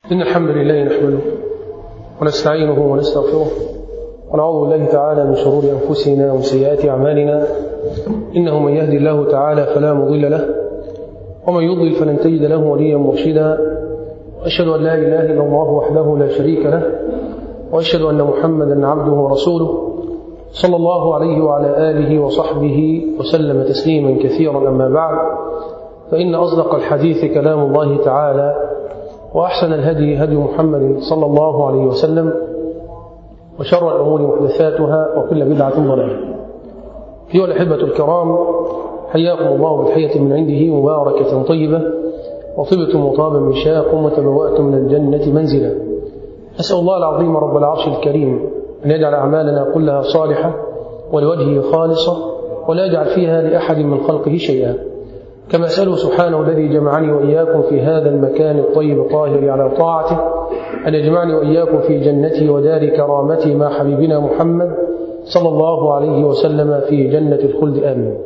إن الحمد لله نحمده ونستعينه ونستغفره ونعوذ بالله تعالى من شرور أنفسنا ومن سيئات أعمالنا إنه من يهدي الله تعالى فلا مضل له ومن يضلل فلن تجد له وليا مرشدا وأشهد أن لا إله إلا الله وحده لا شريك له وأشهد أن محمدا عبده ورسوله صلى الله عليه وعلى آله وصحبه وسلم تسليما كثيرا أما بعد فإن أصدق الحديث كلام الله تعالى وأحسن الهدي هدي محمد صلى الله عليه وسلم وشر الأمور محدثاتها وكل بدعة ضلالة أيها الأحبة الكرام حياكم الله بالحية من عنده مباركة طيبة وطبتم وطاب مشاكم وتبوأتم من الجنة منزلا أسأل الله العظيم رب العرش الكريم أن يجعل أعمالنا كلها صالحة ولوجهه خالصة ولا يجعل فيها لأحد من خلقه شيئا كما أسأله سبحانه الذي جمعني وإياكم في هذا المكان الطيب الطاهر على طاعته أن يجمعني وإياكم في جنته ودار كرامته مع حبيبنا محمد صلى الله عليه وسلم في جنة الخلد آمين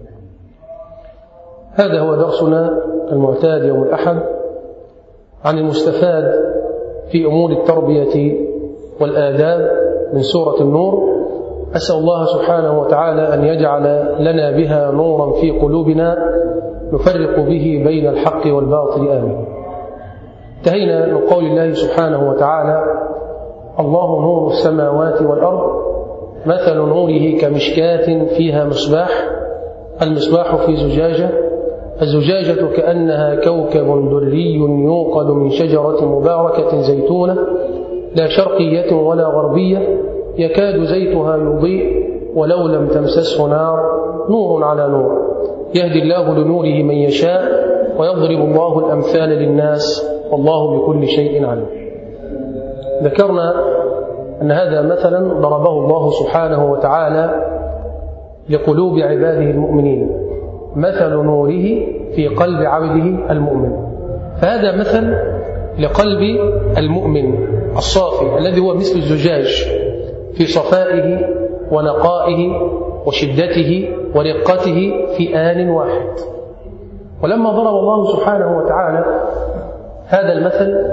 هذا هو درسنا المعتاد يوم الأحد عن المستفاد في أمور التربية والآداب من سورة النور أسأل الله سبحانه وتعالى أن يجعل لنا بها نورا في قلوبنا نفرق به بين الحق والباطل آمين انتهينا من قول الله سبحانه وتعالى الله نور السماوات والأرض مثل نوره كمشكاة فيها مصباح المصباح في زجاجة الزجاجة كأنها كوكب دري يوقد من شجرة مباركة زيتونة لا شرقية ولا غربية يكاد زيتها يضيء ولو لم تمسسه نار نور على نور يهدي الله لنوره من يشاء ويضرب الله الأمثال للناس والله بكل شيء عليم ذكرنا أن هذا مثلا ضربه الله سبحانه وتعالى لقلوب عباده المؤمنين مثل نوره في قلب عبده المؤمن فهذا مثل لقلب المؤمن الصافي الذي هو مثل الزجاج في صفائه ونقائه وشدته ورقته في آن واحد ولما ضرب الله سبحانه وتعالى هذا المثل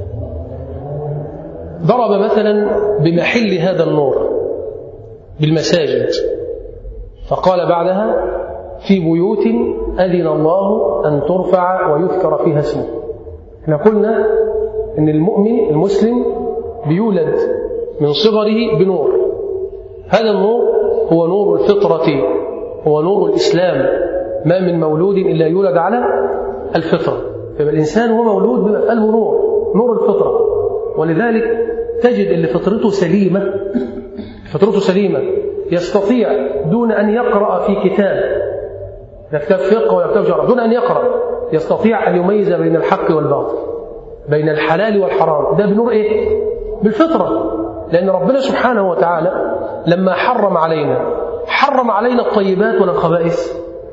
ضرب مثلا بمحل هذا النور بالمساجد فقال بعدها في بيوت أذن الله أن ترفع ويذكر فيها اسمه احنا قلنا ان المؤمن المسلم بيولد من صغره بنور هذا النور هو نور الفطرة هو نور الإسلام ما من مولود إلا يولد على الفطرة فيبقى الإنسان هو مولود بيبقى في قلبه نور نور الفطرة ولذلك تجد اللي فطرته سليمة فطرته سليمة يستطيع دون أن يقرأ في كتاب لا كتاب فقه ولا كتاب شرع دون أن يقرأ يستطيع أن يميز بين الحق والباطل بين الحلال والحرام ده بنور إيه؟ بالفطرة لأن ربنا سبحانه وتعالى لما حرم علينا حرم علينا الطيبات ولا الخبائث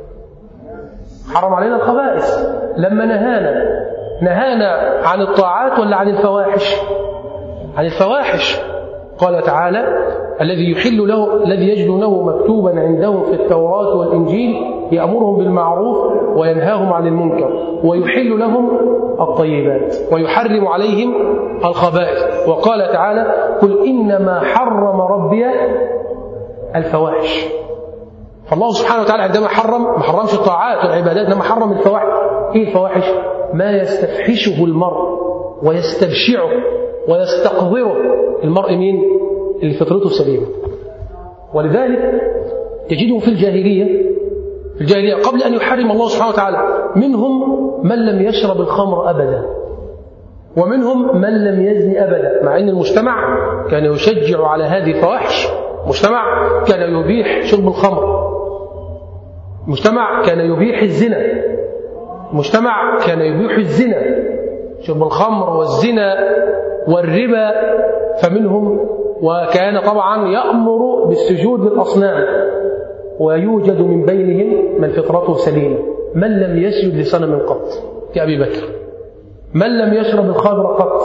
حرم علينا الخبائث لما نهانا نهانا عن الطاعات ولا عن الفواحش عن الفواحش قال تعالى الذي يحل له الذي يجدونه مكتوبا عندهم في التوراة والإنجيل يأمرهم بالمعروف وينهاهم عن المنكر ويحل لهم الطيبات ويحرم عليهم الخبائث وقال تعالى قل إنما حرم ربي الفواحش فالله سبحانه وتعالى عندما حرم ما حرمش الطاعات والعبادات انما حرم الفواحش ايه الفواحش ما يستفحشه المرء ويستبشعه ويستقذره المرء مين اللي فطرته سليمه ولذلك تجده في الجاهليه في الجاهليه قبل ان يحرم الله سبحانه وتعالى منهم من لم يشرب الخمر ابدا ومنهم من لم يزن ابدا مع ان المجتمع كان يشجع على هذه الفواحش مجتمع كان يبيح شرب الخمر مجتمع كان يبيح الزنا مجتمع كان يبيح الزنا شرب الخمر والزنا والربا فمنهم وكان طبعا يأمر بالسجود للأصنام ويوجد من بينهم من فطرته سليمة من لم يسجد لصنم قط كأبي بكر من لم يشرب الخمر قط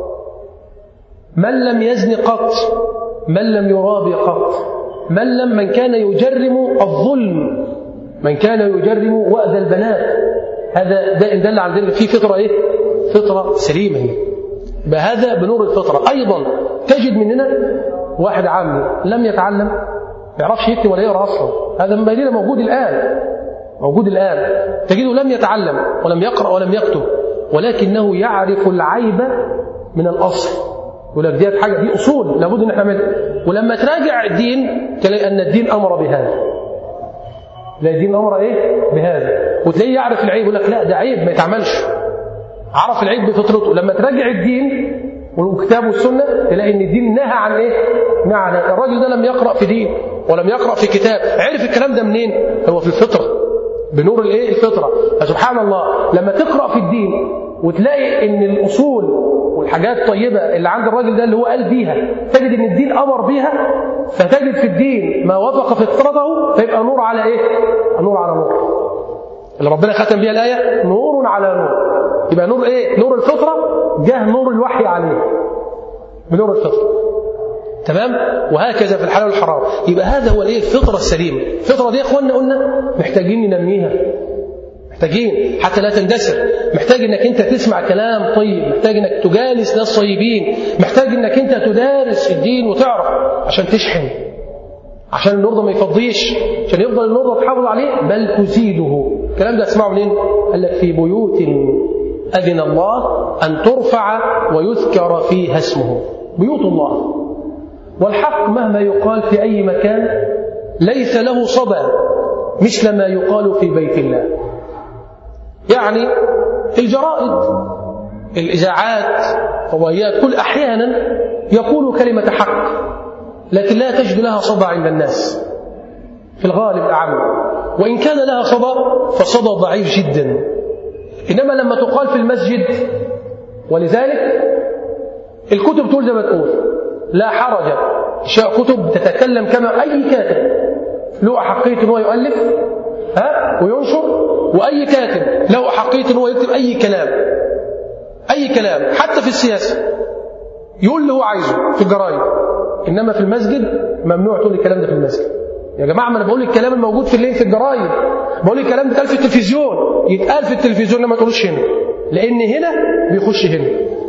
من لم يزن قط من لم يرابي قط من لم من كان يجرم الظلم من كان يجرم وأد البنات هذا ده إن دل على ذلك في فطرة إيه؟ فطرة سليمة هي بهذا بنور الفطرة أيضا تجد مننا واحد عامي لم يتعلم ما يعرفش يكتب ولا يقرأ أصلا هذا من بيننا موجود الآن موجود الآن تجده لم يتعلم ولم يقرأ ولم يكتب ولكنه يعرف العيب من الأصل يقول لك دي حاجة دي أصول لابد أن نعملها ولما تراجع الدين تلاقي أن الدين أمر بهذا تلاقي الدين أمر إيه بهذا وتلاقيه يعرف العيب يقول لك لا ده عيب ما يتعملش عرف العيب بفطرته لما تراجع الدين والكتاب والسنة تلاقي ان الدين نهى عن ايه؟ نهى عن الراجل ده لم يقرأ في دين ولم يقرأ في كتاب عرف الكلام ده منين؟ هو في الفطرة بنور الايه؟ الفطرة فسبحان الله لما تقرأ في الدين وتلاقي ان الاصول والحاجات الطيبة اللي عند الراجل ده اللي هو قال بيها تجد ان الدين امر بيها فتجد في الدين ما وافق فطرته فيبقى نور على ايه؟ نور على نور اللي ربنا ختم بيها الآية نور على نور يبقى نور ايه نور الفطرة جه نور الوحي عليه بنور الفطرة تمام وهكذا في الحلال والحرام يبقى هذا هو الايه الفطرة السليمة الفطرة دي يا اخوانا قلنا محتاجين ننميها محتاجين حتى لا تندثر محتاج انك انت تسمع كلام طيب محتاج انك تجالس ناس طيبين محتاج انك انت تدارس الدين وتعرف عشان تشحن عشان النور ده ما يفضيش عشان يفضل النور ده تحافظ عليه بل تزيده الكلام ده اسمعه منين قال لك في بيوت أذن الله أن ترفع ويذكر فيها اسمه بيوت الله والحق مهما يقال في أي مكان ليس له صدى مثل ما يقال في بيت الله يعني الجرائد الإذاعات فضائيات كل أحيانا يقول كلمة حق لكن لا تجد لها صدى عند الناس في الغالب الأعم وإن كان لها صدى فصدى ضعيف جدا إنما لما تقال في المسجد ولذلك الكتب تقول زي ما تقول لا حرج شاء كتب تتكلم كما أي كاتب له أحقية أنه يؤلف ها وينشر وأي كاتب له أحقية أنه يكتب أي كلام أي كلام حتى في السياسة يقول اللي هو عايزه في الجرايد إنما في المسجد ممنوع تقول الكلام ده في المسجد يا جماعة ما أنا بقول الكلام الموجود في الليل في الجرايد بقول الكلام ده في التلفزيون يتقال في التلفزيون لما تقولش هنا لأن هنا بيخش هنا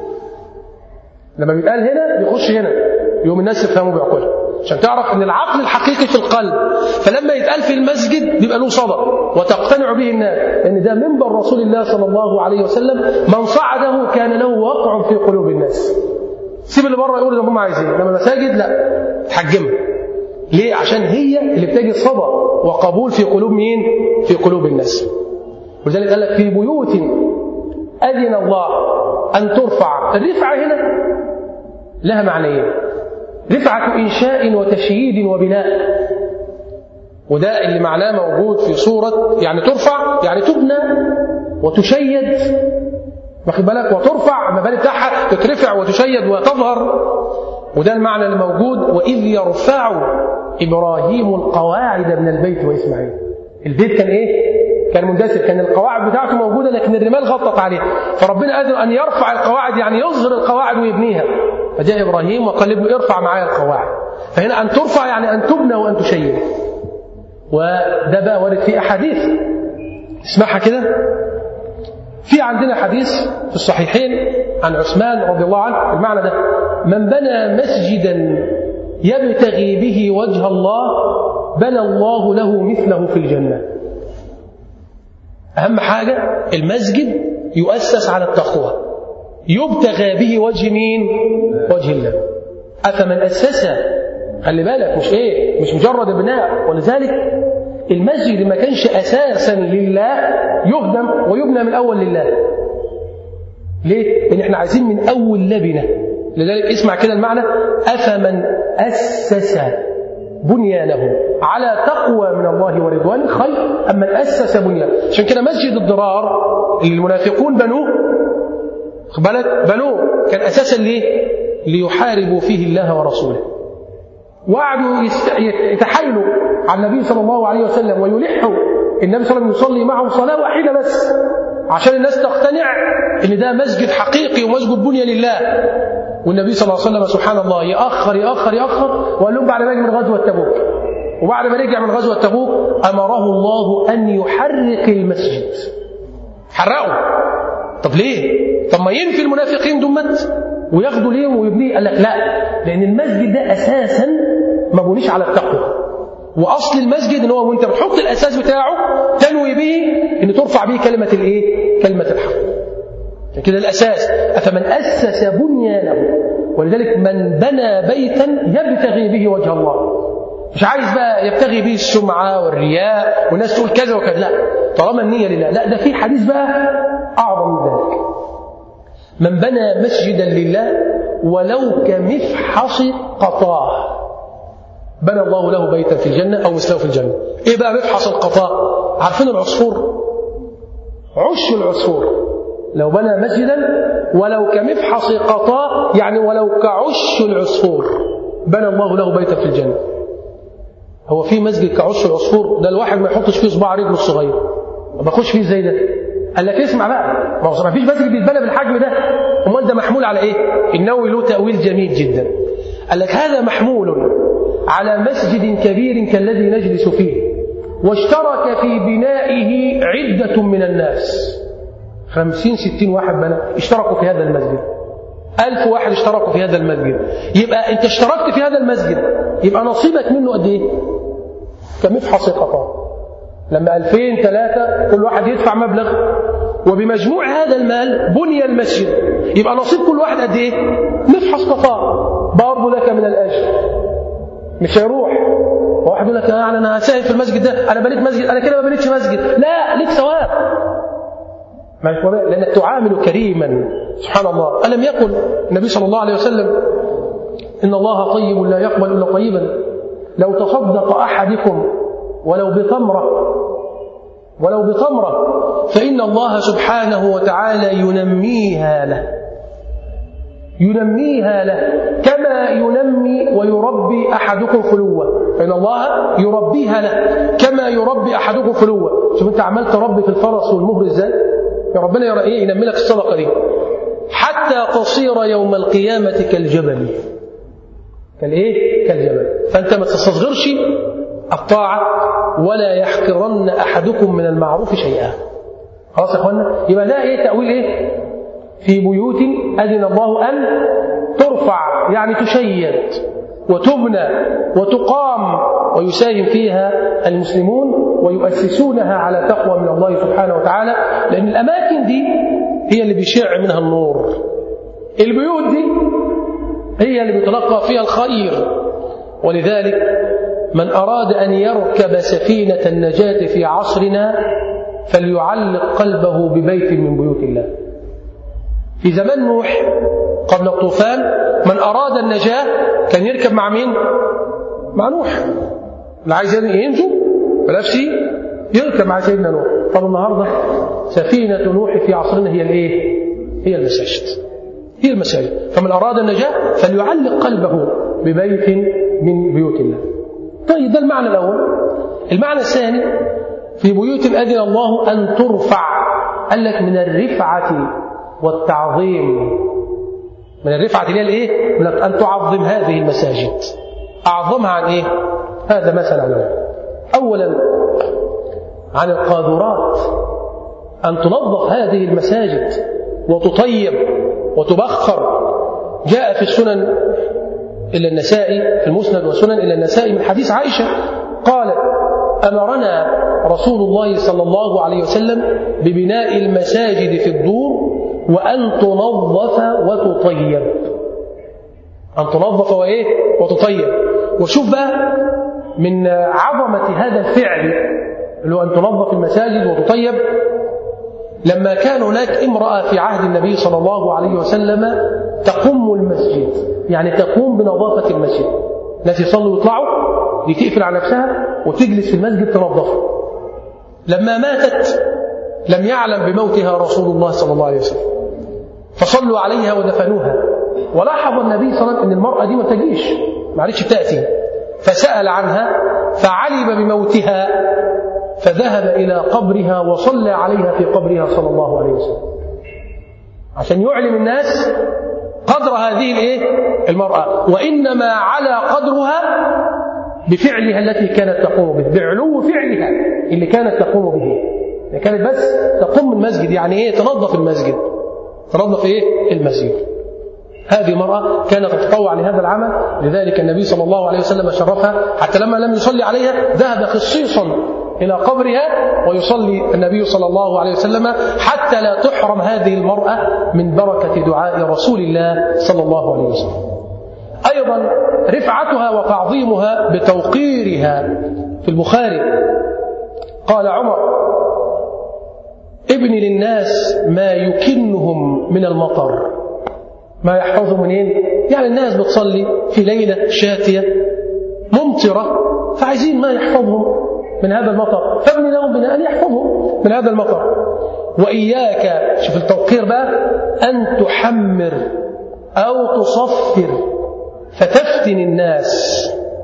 لما بيتقال هنا بيخش هنا يوم الناس يفهموا بيعقلها عشان تعرف ان العقل الحقيقي في القلب فلما يتقال في المسجد بيبقى له صدى وتقتنع به الناس لان ده منبر رسول الله صلى الله عليه وسلم من صعده كان له وقع في قلوب الناس سيب اللي بره يقول اللي هم عايزين انما المساجد لا تحجمها ليه عشان هي اللي بتجد صدى وقبول في قلوب مين في قلوب الناس ولذلك قال لك في بيوت اذن الله ان ترفع الرفعه هنا لها معنيين رفعة إنشاء وتشييد وبناء وده اللي معناه موجود في صورة يعني ترفع يعني تبنى وتشيد واخد بالك وترفع المباني بتاعها تترفع وتشيد وتظهر وده المعنى اللي موجود وإذ يرفع إبراهيم القواعد من البيت وإسماعيل البيت كان إيه؟ كان مندثر كان القواعد بتاعته موجودة لكن الرمال غطت عليه فربنا أذن أن يرفع القواعد يعني يظهر القواعد ويبنيها فجاء إبراهيم وقال له ارفع معايا القواعد فهنا أن ترفع يعني أن تبنى وأن تشيد وده بقى وارد في أحاديث اسمعها كده في عندنا حديث في الصحيحين عن عثمان رضي الله عنه المعنى ده من بنى مسجدا يبتغي به وجه الله بنى الله له مثله في الجنة أهم حاجة المسجد يؤسس على التقوى يبتغى به وجه مين وجه الله أفمن أسس خلي بالك مش إيه مش مجرد بناء ولذلك المسجد ما كانش أساسا لله يهدم ويبنى من أول لله ليه؟ لأن احنا عايزين من أول لبنة لذلك اسمع كده المعنى أفمن أسس بنيانه على تقوى من الله ورضوان خير أم من أسس بنيانه عشان كده مسجد الضرار اللي المنافقون بنوه بالك بنوه كان أساسا ليه؟ ليحاربوا فيه الله ورسوله وقعدوا يتحايلوا على النبي صلى الله عليه وسلم ويلحوا النبي صلى الله عليه وسلم يصلي معهم صلاة واحدة بس عشان الناس تقتنع ان ده مسجد حقيقي ومسجد بني لله والنبي صلى الله عليه وسلم سبحان الله يأخر يأخر يأخر وقال لهم بعد ما يجي من غزوة تبوك وبعد ما رجع من غزوة تبوك أمره الله أن يحرق المسجد حرقه طب ليه؟ طب ما ينفي المنافقين دمت وياخدوا ليه ويبنيه قال لك لا لان المسجد ده اساسا ما بنيش على التقوى واصل المسجد ان هو وانت بتحط الاساس بتاعه تنوي به ان ترفع به كلمه الايه كلمه الحق كده الاساس افمن اسس بنيانه ولذلك من بنى بيتا يبتغي به وجه الله مش عايز بقى يبتغي به السمعه والرياء والناس تقول كذا وكذا لا طالما النيه لله لا ده في حديث بقى اعظم من ذلك من بنى مسجدا لله ولو كمفحص قطاه بنى الله له بيتا في الجنة أو مثله في الجنة إيه بقى مفحص القطاء عارفين العصفور عش العصفور لو بنى مسجدا ولو كمفحص قطاء يعني ولو كعش العصفور بنى الله له بيتا في الجنة هو في مسجد كعش العصفور ده الواحد ما يحطش فيه صباع رجله الصغير ما بخش فيه ازاي ده قال لك اسمع بقى ما هو ما فيش مسجد بيتبنى بالحجم ده امال ده محمول على ايه النووي له تاويل جميل جدا قال لك هذا محمول على مسجد كبير كالذي نجلس فيه واشترك في بنائه عدة من الناس خمسين ستين واحد بنى اشتركوا في هذا المسجد ألف واحد اشتركوا في هذا المسجد يبقى أنت اشتركت في هذا المسجد يبقى نصيبك منه قد إيه؟ كمفحص قطار لما ألفين ثلاثة كل واحد يدفع مبلغ وبمجموع هذا المال بني المسجد يبقى نصيب كل واحد قد إيه؟ مفحص قطار برضه لك من الأجر مش هيروح واحد يقول لك يعني انا هساهم في المسجد ده انا بنيت مسجد انا كده ما بنيتش مسجد لا ليك ثواب لانك تعامل كريما سبحان الله الم يقل النبي صلى الله عليه وسلم ان الله طيب لا يقبل الا طيبا لو تصدق احدكم ولو بتمره ولو بتمره فان الله سبحانه وتعالى ينميها له ينميها له كما ينمي ويربي أحدكم فلوة فإن الله يربيها له كما يربي أحدكم فلوة شوف أنت عمال تربي في الفرس والمهر إزاي يا ربنا يرى إيه ينمي لك الصدقة دي حتى تصير يوم القيامة كالجبل كالإيه كالجبل فأنت ما تستصغرش الطاعة ولا يحقرن أحدكم من المعروف شيئا خلاص يا اخوانا يبقى ده ايه تأويل ايه في بيوت أذن الله أن ترفع يعني تشيد وتبنى وتقام ويساهم فيها المسلمون ويؤسسونها على تقوى من الله سبحانه وتعالى لأن الأماكن دي هي اللي بيشع منها النور البيوت دي هي اللي بيتلقى فيها الخير ولذلك من أراد أن يركب سفينة النجاة في عصرنا فليعلق قلبه ببيت من بيوت الله في زمان نوح قبل الطوفان من أراد النجاة كان يركب مع مين؟ مع نوح اللي عايز ينجو بنفسه يركب مع سيدنا نوح طب النهارده سفينة نوح في عصرنا هي الايه؟ هي المساجد هي المساجد فمن أراد النجاة فليعلق قلبه ببيت من بيوت الله طيب ده المعنى الأول المعنى الثاني في بيوت أذن الله أن ترفع قال لك من الرفعة والتعظيم من الرفعة اللي هي الايه؟ أن تعظم هذه المساجد أعظمها عن ايه؟ هذا مثلا له أولا عن القاذورات أن تنظف هذه المساجد وتطيب وتبخر جاء في السنن إلى النسائي في المسند والسنن إلى النسائي من حديث عائشة قالت أمرنا رسول الله صلى الله عليه وسلم ببناء المساجد في الدور وأن تنظف وتطيب أن تنظف وإيه وتطيب وشوف بقى من عظمة هذا الفعل اللي هو أن تنظف المساجد وتطيب لما كان هناك امرأة في عهد النبي صلى الله عليه وسلم تقوم المسجد يعني تقوم بنظافة المسجد الناس يصلوا ويطلعوا دي تقفل على نفسها وتجلس في المسجد تنظفه لما ماتت لم يعلم بموتها رسول الله صلى الله عليه وسلم فصلوا عليها ودفنوها ولاحظ النبي صلى الله عليه وسلم ان المرأة دي ما تجيش ما عادش تأتي فسأل عنها فعلم بموتها فذهب إلى قبرها وصلى عليها في قبرها صلى الله عليه وسلم عشان يعلم الناس قدر هذه الايه المرأة وإنما على قدرها بفعلها التي كانت تقوم به بعلو فعلها اللي كانت تقوم به هي كانت بس تقوم المسجد يعني ايه تنظف المسجد تنظف ايه المسجد هذه امرأة كانت تتطوع لهذا العمل لذلك النبي صلى الله عليه وسلم شرفها حتى لما لم يصلي عليها ذهب خصيصا إلى قبرها ويصلي النبي صلى الله عليه وسلم حتى لا تحرم هذه المرأة من بركة دعاء رسول الله صلى الله عليه وسلم أيضا رفعتها وتعظيمها بتوقيرها في البخاري قال عمر ابن للناس ما يكنهم من المطر ما يحفظهم منين يعني الناس بتصلي في ليلة شاتية ممطرة فعايزين ما يحفظهم من هذا المطر فابن لهم بناء يحفظهم من هذا المطر وإياك شوف التوقير بقى أن تحمر أو تصفر فتفتن الناس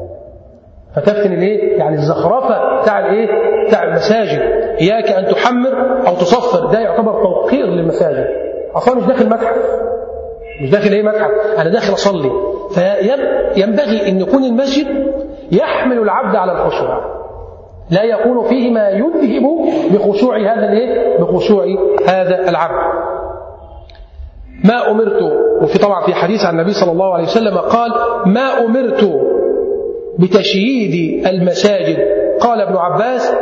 فتفتن الايه؟ يعني الزخرفه بتاع الايه؟ بتاع المساجد، اياك ان تحمر او تصفر، ده يعتبر توقير للمساجد. اصلا مش داخل متحف. مش داخل ايه متحف، انا داخل اصلي. فينبغي ان يكون المسجد يحمل العبد على الخشوع. لا يكون فيه ما يذهب بخشوع هذا الايه؟ بخشوع هذا العبد. ما امرت وفي طبعا في حديث عن النبي صلى الله عليه وسلم قال ما امرت بتشييد المساجد قال ابن عباس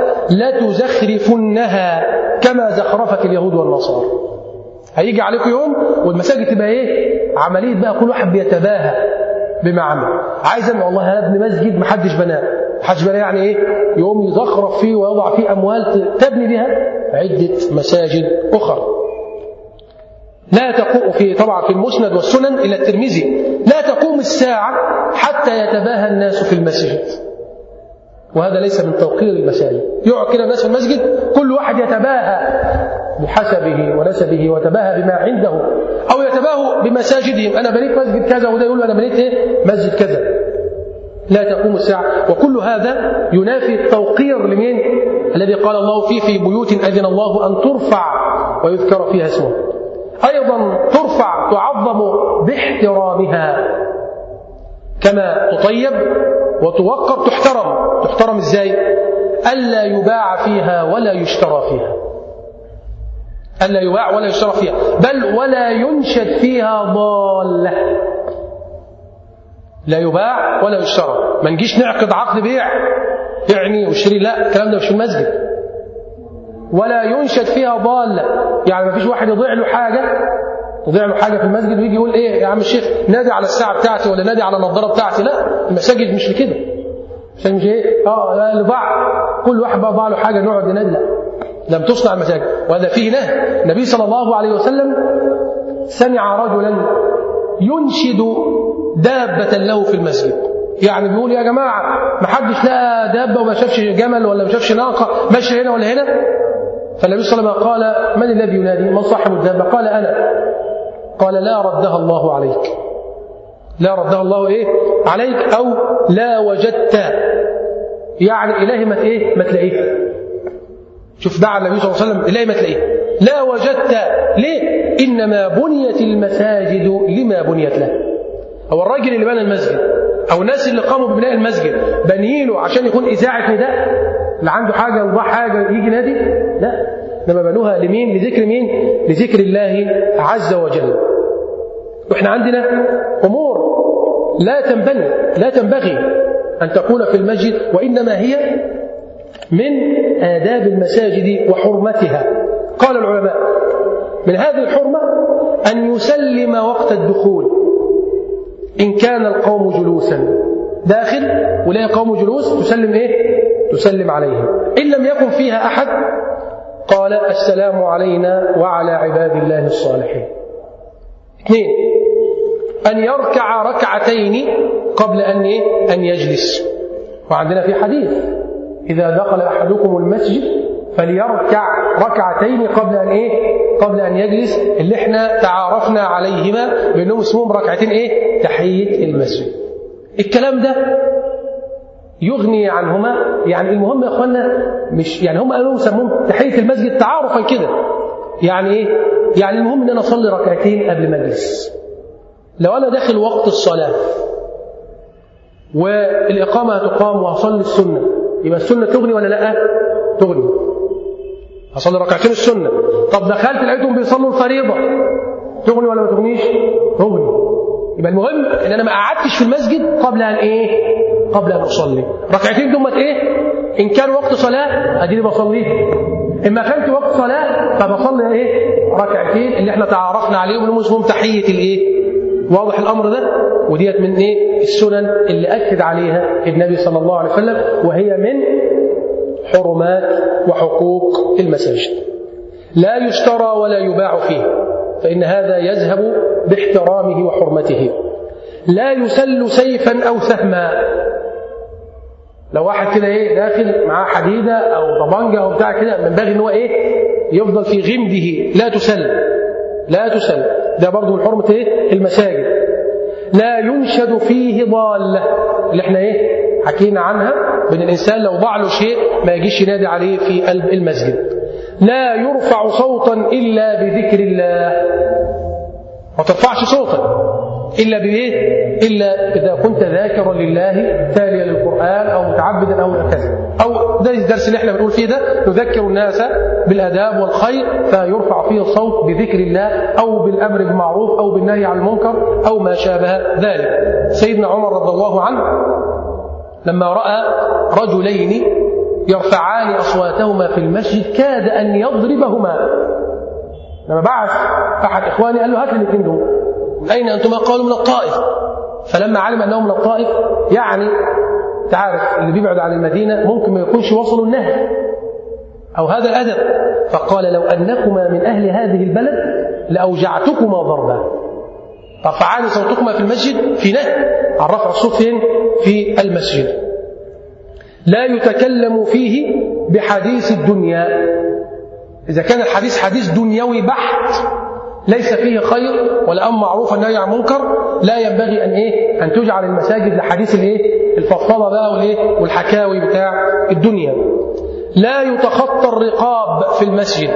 لتزخرفنها كما زخرفت اليهود والنصارى هيجي عليكم يوم والمساجد تبقى ايه عمليه بقى كل واحد بيتباهى بما عمل عايز انا والله هبني مسجد ما حدش بناه حدش بناه يعني ايه يقوم يزخرف فيه ويضع فيه اموال تبني بها عده مساجد اخرى لا تقوم في طبعا في المسند والسنن الى الترمذي لا تقوم الساعه حتى يتباهى الناس في المسجد وهذا ليس من توقير المساجد يقعد كده الناس في المسجد كل واحد يتباهى بحسبه ونسبه وتباهى بما عنده او يتباهى بمساجدهم انا بنيت مسجد كذا وده يقول انا بنيت ايه مسجد كذا لا تقوم الساعة وكل هذا ينافي التوقير لمين الذي قال الله فيه في بيوت أذن الله أن ترفع ويذكر فيها اسمه أيضا ترفع تعظم باحترامها كما تطيب وتوقر تحترم تحترم ازاي ألا يباع فيها ولا يشترى فيها ألا يباع ولا يشترى فيها بل ولا ينشد فيها ضالة لا يباع ولا يشترى ما نجيش نعقد عقد بيع يعني واشتري لا الكلام ده مش في المسجد ولا ينشد فيها ضالة يعني ما فيش واحد يضيع له حاجة يضيع له حاجة في المسجد ويجي يقول ايه يا عم الشيخ نادي على الساعة بتاعتي ولا نادي على النظارة بتاعتي لا المساجد مش لكده عشان مش ايه اه لا اللي ضاع كل واحد بقى ضاع له حاجة نقعد ننادي لا لم تصنع المساجد وهذا فيه نهي النبي صلى الله عليه وسلم سمع رجلا ينشد دابة له في المسجد يعني بيقول يا جماعة ما حدش لقى دابة وما شافش جمل ولا ما شافش ناقة ماشي هنا ولا هنا فالنبي صلى الله عليه وسلم قال من الذي ينادي من صاحب الدابة قال أنا قال لا ردها الله عليك لا ردها الله إيه عليك أو لا وجدت يعني إلهي ما إيه ما تلاقيه شوف دعا النبي صلى الله عليه وسلم إلهي ما تلاقيه لا وجدت ليه إنما بنيت المساجد لما بنيت له هو الراجل اللي بنى المسجد أو الناس اللي قاموا ببناء المسجد بنيله عشان يكون إذاعة نداء اللي عنده حاجة يوضع حاجة يجي نادي لا إنما بنوها لمين لذكر مين لذكر الله عز وجل وإحنا عندنا أمور لا تنبني لا تنبغي أن تكون في المسجد وإنما هي من آداب المساجد وحرمتها قال العلماء من هذه الحرمة أن يسلم وقت الدخول إن كان القوم جلوسا داخل ولا قوم جلوس تسلم إيه؟ تسلم عليهم إن لم يكن فيها أحد قال السلام علينا وعلى عباد الله الصالحين اثنين أن يركع ركعتين قبل أن إيه؟ أن يجلس وعندنا في حديث إذا دخل أحدكم المسجد فليركع ركعتين قبل أن إيه؟ قبل أن يجلس اللي إحنا تعارفنا عليهما بأنهم اسمهم ركعتين إيه؟ تحية المسجد. الكلام ده يغني عنهما يعني المهم يا اخوانا مش يعني هم قالوا سموهم تحيه المسجد تعارفا كده يعني ايه يعني المهم ان انا اصلي ركعتين قبل ما اجلس لو انا داخل وقت الصلاه والاقامه هتقام وهصلي السنه يبقى السنه تغني ولا لا تغني هصلي ركعتين السنه طب دخلت لقيتهم بيصلوا الفريضه تغني ولا ما تغنيش تغني يبقى المهم ان انا ما قعدتش في المسجد قبل ان ايه قبل ان اصلي ركعتين دول ايه ان كان وقت صلاه اديني بصلي ان ما كانش وقت صلاه فبصلي ايه ركعتين اللي احنا تعرفنا عليهم اللي اسمهم تحيه الايه واضح الامر ده وديت من ايه السنن اللي اكد عليها النبي صلى الله عليه وسلم وهي من حرمات وحقوق المساجد لا يشترى ولا يباع فيه فإن هذا يذهب باحترامه وحرمته لا يسل سيفا أو سهما لو واحد كده ايه داخل معاه حديده او طبنجه او بتاع كده ينبغي ان هو ايه يفضل في غمده لا تسل لا تسل ده برضه من حرمه ايه المساجد لا ينشد فيه ضاله اللي احنا ايه حكينا عنها بان الانسان لو ضاع له شيء ما يجيش ينادي عليه في قلب المسجد لا يرفع صوتا الا بذكر الله ما ترفعش صوتا الا بايه الا اذا كنت ذاكرا لله تاليا للقران او متعبدا او كذا او ده الدرس اللي احنا بنقول فيه ده نذكر الناس بالاداب والخير فيرفع فيه الصوت بذكر الله او بالامر بالمعروف او بالنهي عن المنكر او ما شابه ذلك سيدنا عمر رضي الله عنه لما راى رجلين يرفعان اصواتهما في المسجد كاد ان يضربهما لما بعث احد اخواني قال له هات لي الاثنين دول من اين انتما قالوا من الطائف فلما علم انهم من الطائف يعني تعرف اللي بيبعد عن المدينه ممكن ما يكونش وصلوا النهي او هذا الادب فقال لو انكما من اهل هذه البلد لاوجعتكما ضربا رفعان صوتكما في المسجد في نهي عن رفع الصوت فين؟ في المسجد لا يتكلم فيه بحديث الدنيا إذا كان الحديث حديث دنيوي بحت ليس فيه خير ولا أمر معروف النهي عن منكر لا ينبغي أن إيه أن تجعل المساجد لحديث الإيه الفضفضة بقى والإيه والحكاوي بتاع الدنيا لا يتخطى الرقاب في المسجد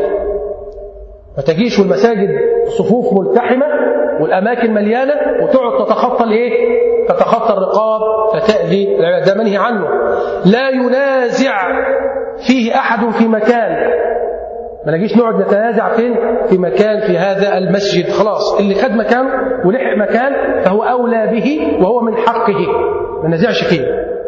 ما تجيش والمساجد صفوف ملتحمة والأماكن مليانة وتقعد تتخطى الإيه تتخطى الرقاب فتأذي ده منهي عنه لا ينازع فيه أحد في مكان ما نجيش نقعد نتنازع فين في مكان في هذا المسجد خلاص اللي خد مكان ولحق مكان فهو أولى به وهو من حقه ما نزعش فيه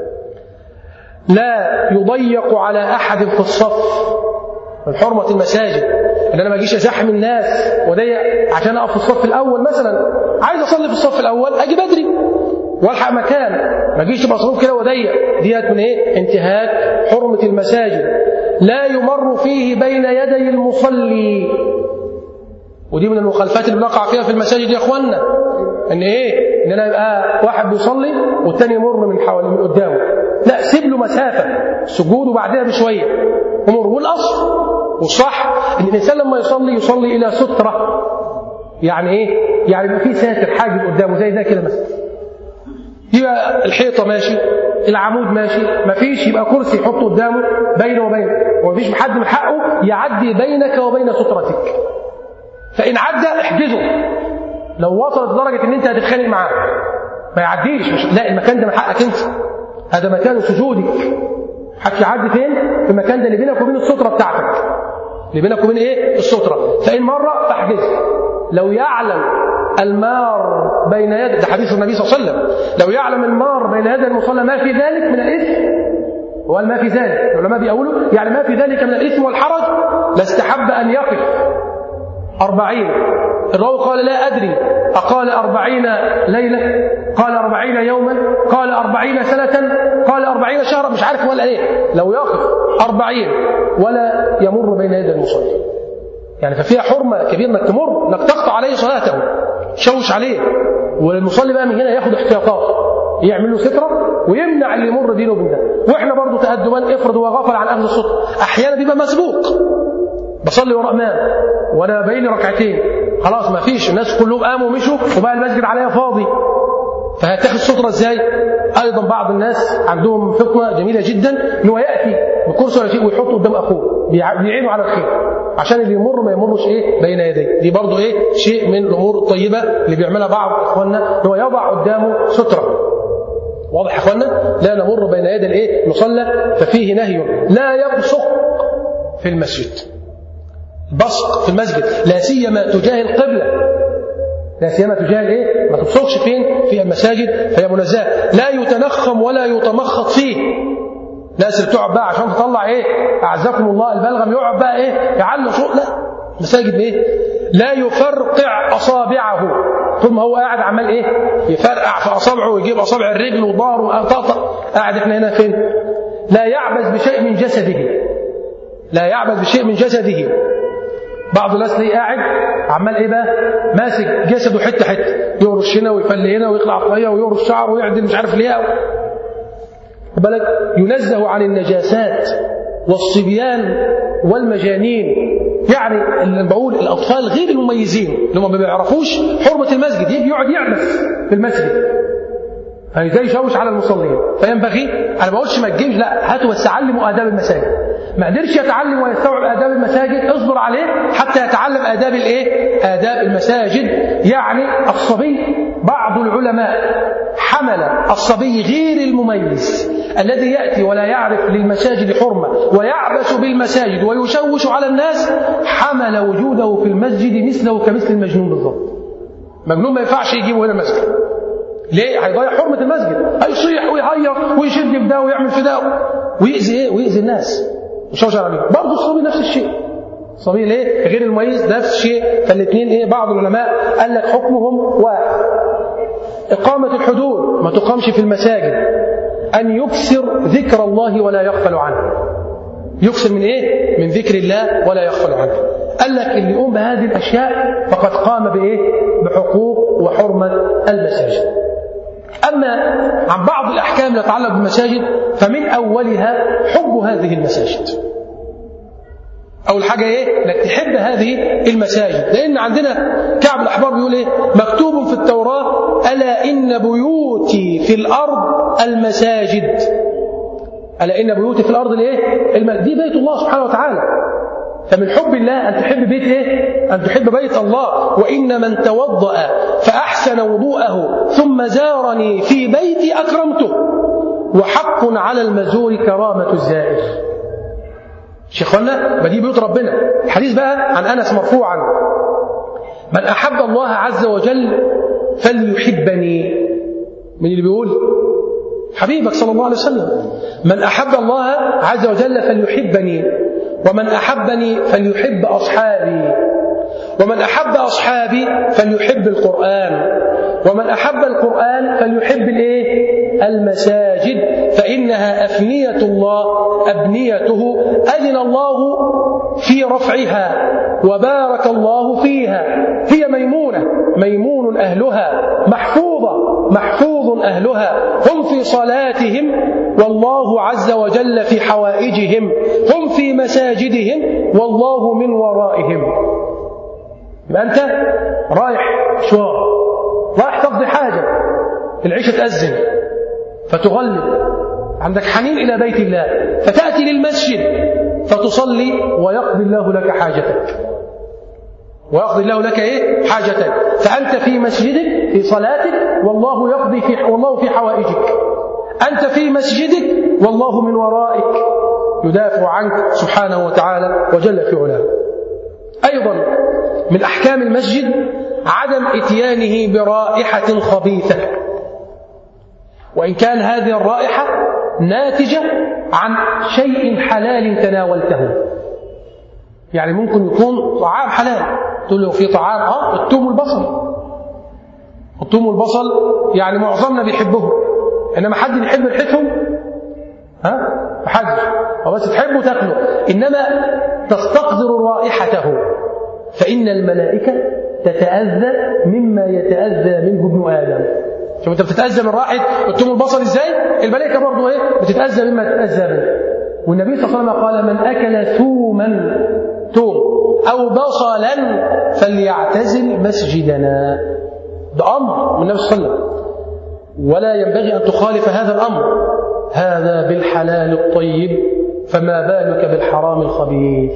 لا يضيق على أحد في الصف من حرمة المساجد ان انا ما اجيش ازحم الناس وضيق عشان اقف في الصف الاول مثلا عايز اصلي في الصف الاول اجي بدري والحق مكان ما اجيش مصروف كده وضيق ديت من ايه انتهاك حرمة المساجد لا يمر فيه بين يدي المصلي ودي من المخالفات اللي بنقع فيها في المساجد يا اخوانا ان ايه ان انا يبقى واحد بيصلي والتاني يمر من حوالي من قدامه لا سيب له مسافه سجود وبعدها بشويه امر والاصل والصح ان الانسان لما يصلي يصلي الى ستره يعني ايه يعني يبقى في ساتر حاجز قدامه زي ده كده مثلا يبقى الحيطه ماشي العمود ماشي مفيش يبقى كرسي يحطه قدامه بينه وبينه ومفيش حد من حقه يعدي بينك وبين سترتك فان عدى احجزه لو وصلت لدرجه ان انت هتتخانق معاه ما يعديش مش لا المكان ده من حقك انت هذا مكان سجودك حتى يعدي فين في المكان ده اللي بينك وبين الستره بتاعتك اللي بينك وبين ايه الستره فان مره فاحجزه لو يعلم المار بين يدي ده حديث النبي صلى الله عليه وسلم لو يعلم المار بين يدي المصلى ما في ذلك من الاثم وقال ما في ذلك العلماء بيقولوا يعني ما في ذلك من الاثم والحرج لاستحب ان يقف أربعين الراوي قال لا أدري أقال أربعين ليلة قال أربعين يوما قال أربعين سنة قال أربعين شهرا مش عارف ولا إيه لو يقف أربعين ولا يمر بين يدي المصلي يعني ففيها حرمة كبيرة انك تمر انك تقطع عليه صلاته شوش عليه والمصلي بقى من هنا ياخد احتياطات يعمل له سترة ويمنع اللي يمر بينه وبين ده واحنا برضه تأدبا افرض هو غفل عن اهل الستر احيانا بيبقى مسبوق بصلي وراء امام وانا باقي لي ركعتين خلاص ما فيش الناس كلهم قاموا ومشوا وبقى المسجد عليا فاضي فهتاخد سترة ازاي؟ ايضا بعض الناس عندهم فطنه جميله جدا ان هو ياتي بكرسي ولا شيء ويحطه قدام اخوه بيعينه على الخير عشان اللي يمر ما يمرش ايه بين يديه دي برضه ايه شيء من الامور الطيبه اللي بيعملها بعض اخواننا ان هو يضع قدامه ستره واضح يا اخوانا لا نمر بين يدي الايه المصلى ففيه نهي لا يبصق في المسجد بصق في المسجد لا سيما تجاه القبله لا سيما تجاه الايه؟ ما تبصقش فين؟ في المساجد فهي منزهه، لا يتنخم ولا يتمخط فيه. ناس اللي بتقعد بقى عشان تطلع ايه؟ اعزكم الله البلغم يقعد بقى ايه؟ يعلق شوق لا مساجد ايه؟ لا يفرقع اصابعه طول ما هو قاعد عمال ايه؟ يفرقع في اصابعه ويجيب اصابع الرجل وظهره وطقطق قاعد احنا هنا فين؟ لا يعبث بشيء من جسده لا يعبث بشيء من جسده بعض الناس ليه قاعد عمال ايه بقى ماسك جسده حته حته يورش هنا ويفل هنا ويقلع الطاقيه ويورش شعره ويعدل مش عارف ليه بالك ينزه عن النجاسات والصبيان والمجانين يعني اللي بقول الاطفال غير المميزين اللي هم ما بيعرفوش حرمه المسجد يجي يقعد يعبث في المسجد يعني ده يشوش على المصلين فينبغي انا ما بقولش ما تجيش لا هاتوا بس علموا اداب المساجد ما قدرش يتعلم ويستوعب اداب المساجد اصبر عليه حتى يتعلم اداب الايه اداب المساجد يعني الصبي بعض العلماء حمل الصبي غير المميز الذي ياتي ولا يعرف للمساجد حرمه ويعبث بالمساجد ويشوش على الناس حمل وجوده في المسجد مثله كمثل المجنون بالضبط مجنون ما ينفعش يجيبه هنا المسجد ليه؟ هيضيع حرمة المسجد هيصيح ويهير ويشد في ده ويعمل في ده ويأذي ايه؟ ويأذي الناس ويشوش عليهم برضه الصبي نفس الشيء الصبي ليه؟ غير المميز نفس الشيء فالاثنين ايه؟ بعض العلماء قال لك حكمهم واحد إقامة الحدود ما تقامش في المساجد أن يكثر ذكر الله ولا يغفل عنه يكثر من ايه؟ من ذكر الله ولا يغفل عنه قال لك اللي يقوم بهذه الأشياء فقد قام بإيه؟ بحقوق وحرمة المساجد أما عن بعض الأحكام التي تتعلق بالمساجد فمن أولها حب هذه المساجد أول حاجة إيه؟ إنك تحب هذه المساجد لأن عندنا كعب الأحبار بيقول إيه؟ مكتوب في التوراة ألا إن بيوتي في الأرض المساجد ألا إن بيوتي في الأرض الإيه؟ دي بيت الله سبحانه وتعالى فمن حب الله أن تحب بيت إيه؟ أن تحب بيت الله وإن من توضأ فأحسن وضوءه ثم زارني في بيتي أكرمته وحق على المزور كرامة الزائر شيخنا ما دي بيوت ربنا الحديث بقى عن أنس مرفوعا من أحب الله عز وجل فليحبني من اللي بيقول حبيبك صلى الله عليه وسلم من أحب الله عز وجل فليحبني ومن أحبني فليحب أصحابي ومن أحب أصحابي فليحب القرآن ومن أحب القرآن فليحب الإيه؟ المساجد فإنها أفنية الله أبنيته أذن الله في رفعها وبارك الله فيها هي ميمونة ميمون أهلها محفوظة محفوظ أهلها هم في صلاتهم والله عز وجل في حوائجهم هم في مساجدهم والله من ورائهم يبقى أنت رايح مشوار رايح تقضي حاجة العيشة تأذن فتغلب عندك حنين إلى بيت الله فتأتي للمسجد فتصلي ويقضي الله لك حاجتك ويقضي الله لك ايه حاجتك فأنت في مسجدك في صلاتك والله يقضي في والله في حوائجك أنت في مسجدك والله من ورائك يدافع عنك سبحانه وتعالى وجل في علاه أيضا من أحكام المسجد عدم إتيانه برائحة خبيثة وإن كان هذه الرائحة ناتجة عن شيء حلال تناولته يعني ممكن يكون طعام حلال تقول له في طعام اه الثوم والبصل الثوم والبصل يعني معظمنا بيحبهم انما حد بيحب ريحتهم ها محدش هو بس تحبه تاكله انما تستقذر رائحته فان الملائكه تتاذى مما يتاذى منه ابن ادم شوف انت بتتاذى من رائحه الثوم والبصل ازاي الملائكه برضه ايه بتتاذى مما تتاذى منه والنبي صلى الله عليه وسلم قال من اكل ثوما ثوم او بصلا فليعتزل مسجدنا ده امر من النبي صلى الله عليه وسلم ولا ينبغي ان تخالف هذا الامر هذا بالحلال الطيب فما بالك بالحرام الخبيث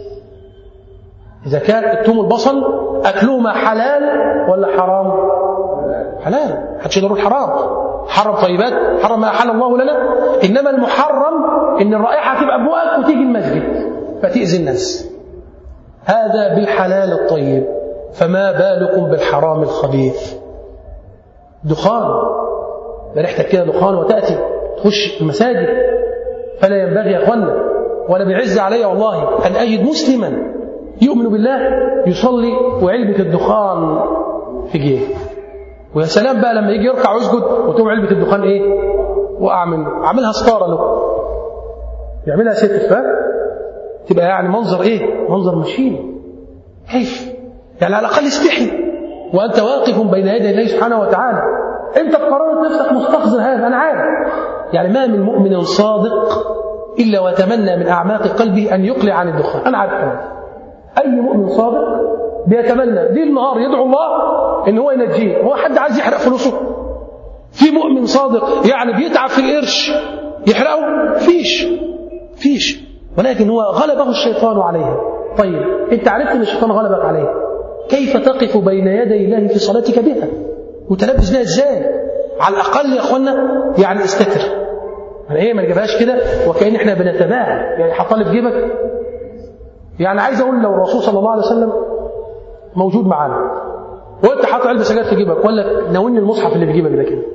إذا كان الثوم والبصل أكلهما حلال ولا حرام؟ حلال محدش يقدر يقول حرام حرم طيبات حرم ما أحل الله لنا إنما المحرم إن الرائحة تبقى بوقك وتيجي المسجد فتأذي الناس هذا بالحلال الطيب فما بالكم بالحرام الخبيث دخان ريحتك كده دخان وتأتي تخش المساجد فلا ينبغي يا اخوانا ولا بيعز علي والله أن أجد مسلما يؤمن بالله يصلي وعلبة الدخان في جيبه ويا سلام بقى لما يجي يركع ويسجد وتقوم علبة الدخان ايه وقع منه عاملها ستارة له يعملها ستر فاهم تبقى يعني منظر ايه منظر مشين كيف يعني على الأقل استحي وأنت واقف بين يدي الله سبحانه وتعالى أنت قررت نفسك مستخزن هذا أنا عارف يعني ما من مؤمن صادق إلا وتمنى من أعماق قلبه أن يقلع عن الدخان أنا عارف هذا أي مؤمن صادق بيتمنى ليل نهار يدعو الله إن هو ينجيه هو حد عايز يحرق فلوسه في مؤمن صادق يعني بيتعب في القرش يحرقه فيش فيش ولكن هو غلبه الشيطان عليها طيب انت عرفت ان الشيطان غلبك عليها كيف تقف بين يدي الله في صلاتك بها وتلبس بها ازاي على الاقل يا اخوانا يعني استتر يعني ايه ما نجيبهاش كده وكأن احنا بنتباهى يعني حطها في جيبك يعني عايز اقول لو الرسول صلى الله عليه وسلم موجود معانا وانت حاطط علبه سجاير في جيبك ولا ناولني المصحف اللي في جيبك ده كده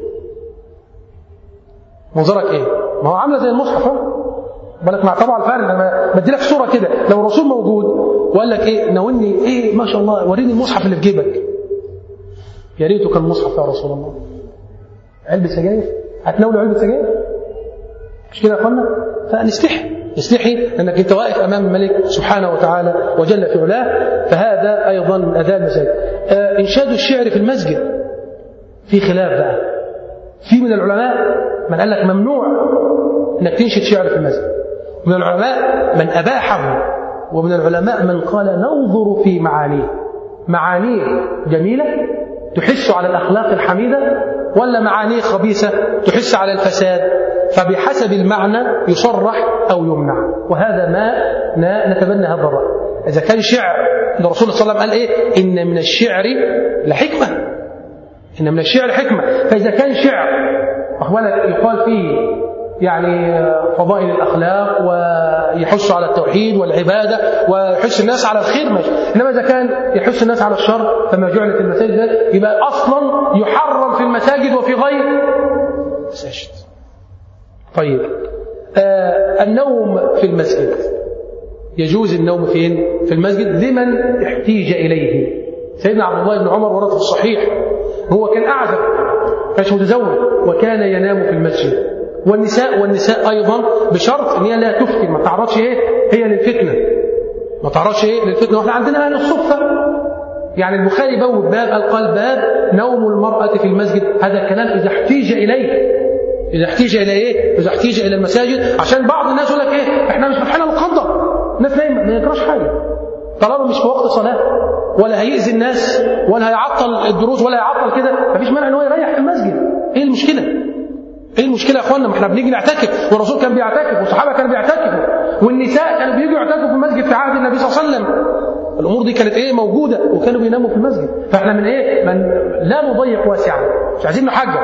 منظرك ايه ما هو عامله زي المصحف ها بالك مع طبعا الفرق انا بدي لك صوره كده لو الرسول موجود وقال لك ايه ناولني ايه ما شاء الله وريني المصحف اللي في جيبك يا ريته كان مصحف يا رسول الله علبه سجاير هتناوله علبه سجاير مش كده يا اخوانا فنستحي نستحي انك انت واقف امام الملك سبحانه وتعالى وجل في علاه فهذا ايضا من اذان المساجد آه انشاد الشعر في المسجد في خلاف بقى في من العلماء من قال لك ممنوع انك تنشد شعر في المسجد من العلماء من اباحه ومن العلماء من قال ننظر في معانيه معانيه جميله تحس على الاخلاق الحميده ولا معانيه خبيثه تحس على الفساد فبحسب المعنى يصرح او يمنع وهذا ما نتبنى هذا الراي اذا كان شعر الرسول صلى الله عليه وسلم قال ايه ان من الشعر لحكمه ان من الشعر حكمه فاذا كان شعر يقال فيه يعني فضائل الأخلاق ويحث على التوحيد والعبادة ويحث الناس على الخير ماشي إنما إذا كان يحث الناس على الشر فما جعلت المساجد ده يبقى أصلا يحرم في المساجد وفي غير المساجد طيب آه النوم في المسجد يجوز النوم فين؟ في المسجد لمن احتيج إليه سيدنا عبد الله بن عمر ورد في الصحيح هو كان أعزب كانش متزوج وكان ينام في المسجد والنساء والنساء أيضا بشرط أن هي لا تفتن ما تعرضش إيه هي للفتنة ما تعرضش إيه للفتنة وإحنا عندنا أهل الصفة يعني البخاري بوب باب قال باب نوم المرأة في المسجد هذا الكلام إذا احتيج إليه إذا احتيج إلى إيه؟ إذا احتيج إلى المساجد عشان بعض الناس يقول لك إيه؟ إحنا مش فاتحين القدر الناس نايمة ما يجراش حاجة طالما مش في وقت صلاة ولا هيأذي الناس ولا هيعطل الدروس ولا هيعطل كده مفيش مانع إن هو يريح في المسجد إيه المشكلة؟ ايه المشكله يا اخوانا ما احنا بنيجي نعتكف والرسول كان بيعتكف والصحابه كانوا بيعتكفوا والنساء كانوا بييجوا يعتكفوا في المسجد في عهد النبي صلى الله عليه وسلم الامور دي كانت ايه موجوده وكانوا بيناموا في المسجد فاحنا من ايه من لا نضيق واسعا مش عايزين نحجر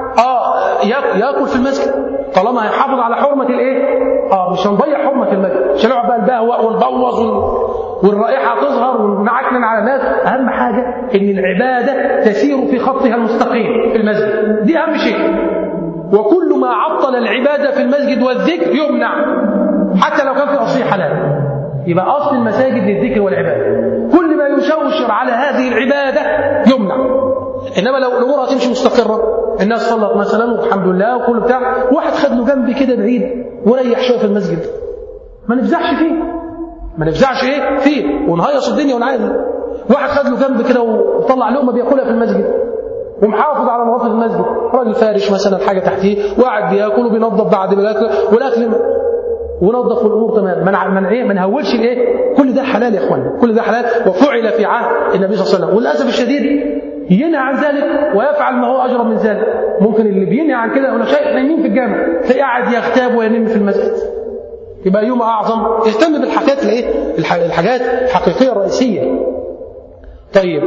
اه ياكل في المسجد طالما هيحافظ على حرمه الايه اه مش هنضيع حرمه المسجد مش هنقعد بقى البهوأ والبوظ والرائحه تظهر ونعكنن على الناس اهم حاجه ان العباده تسير في خطها المستقيم في المسجد دي اهم شيء وكل ما عطل العبادة في المسجد والذكر يمنع حتى لو كان في أصله حلال يبقى أصل المساجد للذكر والعبادة كل ما يشوشر على هذه العبادة يمنع إنما لو الأمور هتمشي مستقرة الناس صلت مثلا والحمد لله وكل بتاع واحد خد له جنب كده بعيد وريح شوية في المسجد ما نفزعش فيه ما نفزعش ايه فيه ونهيص الدنيا ونعادي واحد خد له جنب كده وطلع لقمه بياكلها في المسجد ومحافظ على نظافه المسجد راجل فارش مثلا حاجه تحتيه وقاعد بياكل وبينظف بعد ما الاكل والاكل ونظف الامور تمام من من ايه ما نهولش الايه كل ده حلال يا اخوانا كل ده حلال وفعل في عهد النبي صلى الله عليه وسلم وللاسف الشديد ينهى عن ذلك ويفعل ما هو اجرم من ذلك ممكن اللي بينهى عن كده ولا شيء نايمين في الجامع تلاقيه قاعد يغتاب وينام في المسجد يبقى يوم اعظم اهتم بالحاجات الايه الحاجات الحقيقيه الرئيسيه طيب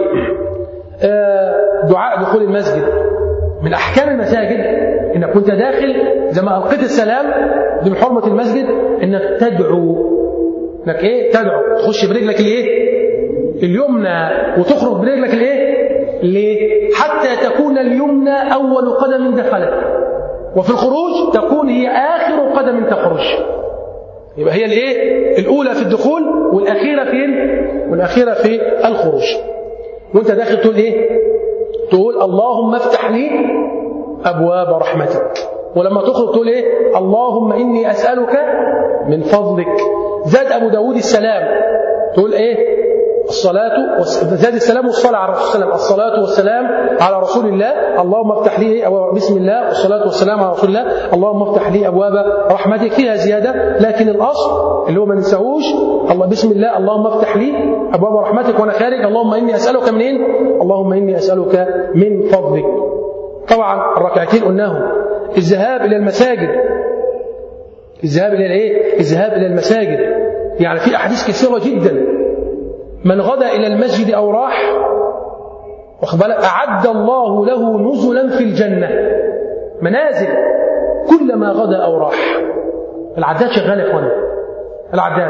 دعاء دخول المسجد من احكام المساجد انك كنت داخل زي ما القيت السلام دي من حرمه المسجد انك تدعو انك ايه تدعو تخش برجلك الايه اليمنى وتخرج برجلك الايه ليه حتى تكون اليمنى اول قدم دخلت وفي الخروج تكون هي اخر قدم تخرج يبقى هي الايه الاولى في الدخول والاخيره فين والاخيره في الخروج وانت داخل تقول ايه تقول اللهم افتح لي ابواب رحمتك ولما تخرج تقول ايه اللهم اني اسالك من فضلك زاد ابو داود السلام تقول ايه الصلاة زاد السلام والصلاة على رسول الله الصلاة والسلام على رسول الله اللهم افتح لي أو بسم الله والصلاة والسلام على رسول الله اللهم افتح لي أبواب رحمتك فيها زيادة لكن الأصل اللي هو ما ننساهوش الله بسم الله اللهم افتح لي أبواب رحمتك وأنا خارج اللهم إني أسألك منين اللهم إني أسألك من فضلك طبعا الركعتين قلناهم الذهاب إلى المساجد الذهاب إلى الإيه؟ الذهاب إلى المساجد يعني في أحاديث كثيرة جدا من غدا إلى المسجد أو راح أعد الله له نزلا في الجنة منازل كلما غدا أو راح العداد شغال يا اخوانا العداد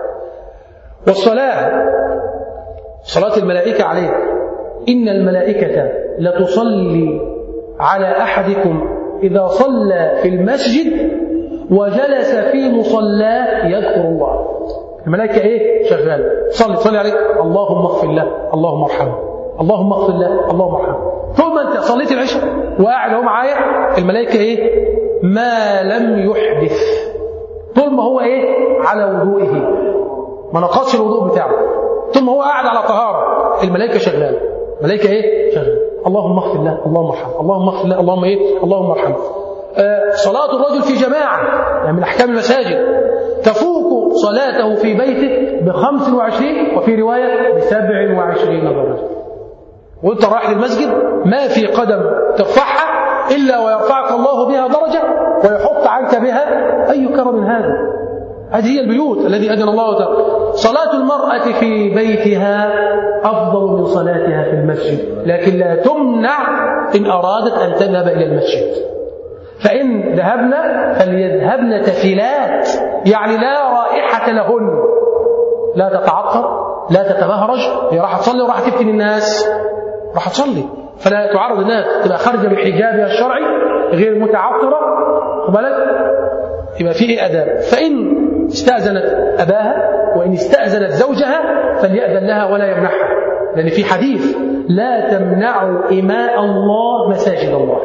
والصلاة صلاة الملائكة عليه إن الملائكة لتصلي على أحدكم إذا صلى في المسجد وجلس في مصلاه يذكر الله الملائكة إيه شغالة صلي صلي عليه اللهم اغفر له اللهم ارحمه اللهم اغفر له اللهم ارحمه طول ما أنت صليت العشاء وقاعد اهو معايا الملائكة إيه ما لم يحدث طول ما هو إيه على وضوئه ما نقصش الوضوء بتاعه طول ما هو قاعد على طهارة الملائكة شغالة الملائكة إيه شغالة اللهم اغفر له اللهم ارحمه اللهم اغفر له اللهم إيه اللهم ارحمه آه صلاة الرجل في جماعة يعني من أحكام المساجد تفوق صلاته في بيته بخمس وعشرين وفي رواية بسبع وعشرين درجة وانت رايح للمسجد ما في قدم ترفعها إلا ويرفعك الله بها درجة ويحط عنك بها أي كرم هذا هذه هي البيوت الذي أذن الله تعالى صلاة المرأة في بيتها أفضل من صلاتها في المسجد لكن لا تمنع إن أرادت أن تذهب إلى المسجد فإن ذهبن فليذهبن تفلات يعني لا رائحة لهن لا تتعطر لا تتبهرج هي راح تصلي وراح تفتن الناس راح تصلي فلا تعرض الناس تبقى خارجه بحجابها الشرعي غير متعطره بالك يبقى في اداب فان استاذنت اباها وان استاذنت زوجها فليأذن لها ولا يمنعها لان في حديث لا تمنعوا اماء الله مساجد الله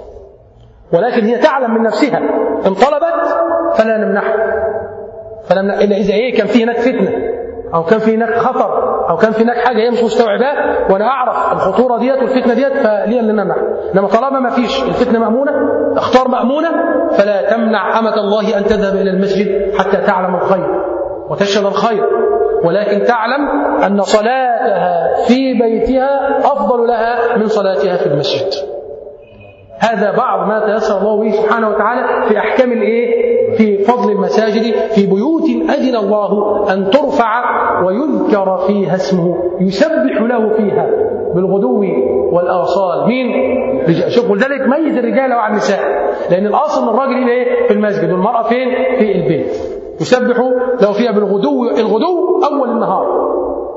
ولكن هي تعلم من نفسها ان طلبت فلا نمنعها فلا نمنع الا اذا ايه كان في هناك فتنه او كان في هناك خطر او كان في هناك حاجه هي مش مستوعباه وانا اعرف الخطوره ديت والفتنه ديت فليه اللي نمنع انما طالما ما فيش الفتنه مامونه اختار مامونه فلا تمنع امه الله ان تذهب الى المسجد حتى تعلم الخير وتشهد الخير ولكن تعلم ان صلاتها في بيتها افضل لها من صلاتها في المسجد هذا بعض ما تيسر الله به سبحانه وتعالى في احكام الايه في فضل المساجد في بيوت اذن الله ان ترفع ويذكر فيها اسمه يسبح له فيها بالغدو والاصال مين رجال شوف ولذلك ميز الرجال عن النساء لان الاصل ان الراجل هنا ايه في المسجد والمراه فين في البيت يسبح له فيها بالغدو الغدو اول النهار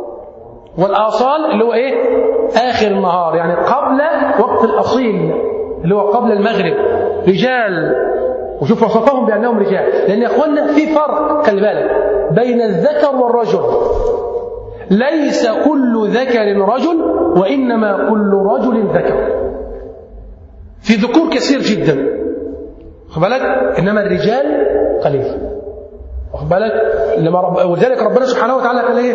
والاصال اللي هو ايه اخر النهار يعني قبل وقت الاصيل اللي هو قبل المغرب رجال وشوف وصفهم بأنهم رجال لأن يا أخوانا في فرق خلي بالك بين الذكر والرجل ليس كل ذكر رجل وإنما كل رجل ذكر في ذكور كثير جدا خد بالك إنما الرجال قليل واخد بالك لما رب... ولذلك ربنا سبحانه وتعالى قال ايه